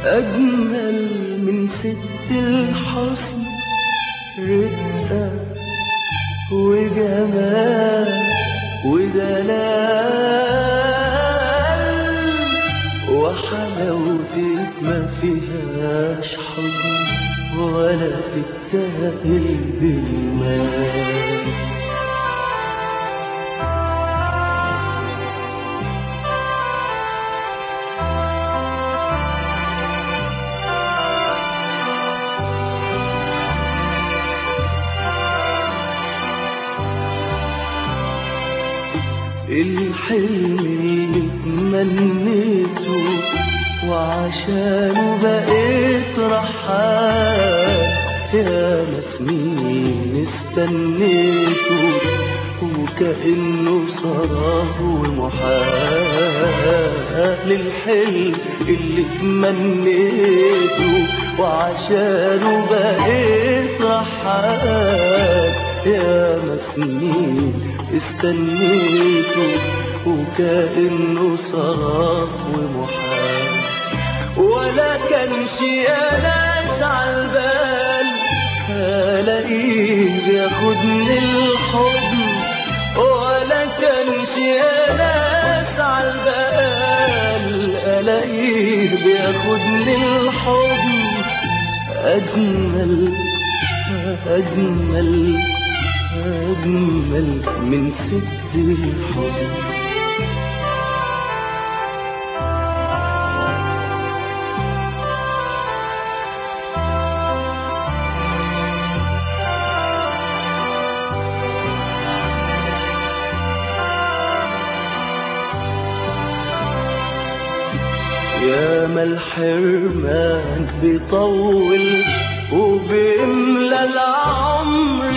أجمل من ست الحسن رقة وجمال ودلال وحلاوتك ما فيهاش حزن ولا تتاهل بالمال الحلم اللي تمنيته وعشانه بقيت رحال يا سنين استنيته وكأنه صراه محال الحلم اللي تمنيته وعشانه بقيت رحال يا سنين استنيته وكأنه صراه ومحال ولا كانش يا ناس عالبال الاقيه بياخدني الحضن ولا كانش يا ناس عالبال الاقيه بياخدني الحضن اجمل اجمل أجمل من ست الحسن يا ما الحرمان بيطول وبيملى العمر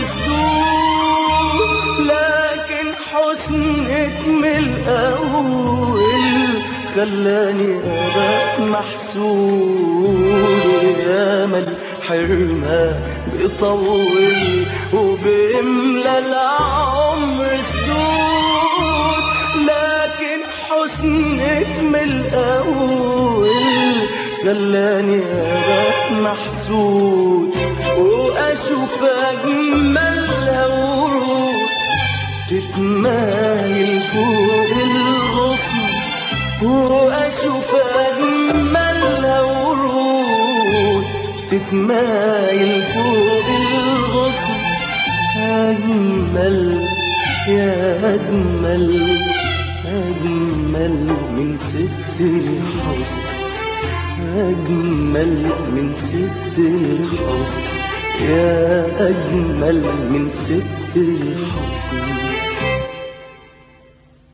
سدود لكن حسنك من الأول خلاني أبقى محسود يا ما الحرمان بيطول وبيملى العمر سدود لكن حسنك من الأول خلاني أبقى محسود وأشوف أجملها ورود تتمايل فوق الغصن وأشوف أجملها ورود تتمايل فوق الغصن أجمل يا أجمل أجمل من ست الحسن أجمل من ست الحسن يا أجمل من ست الحسن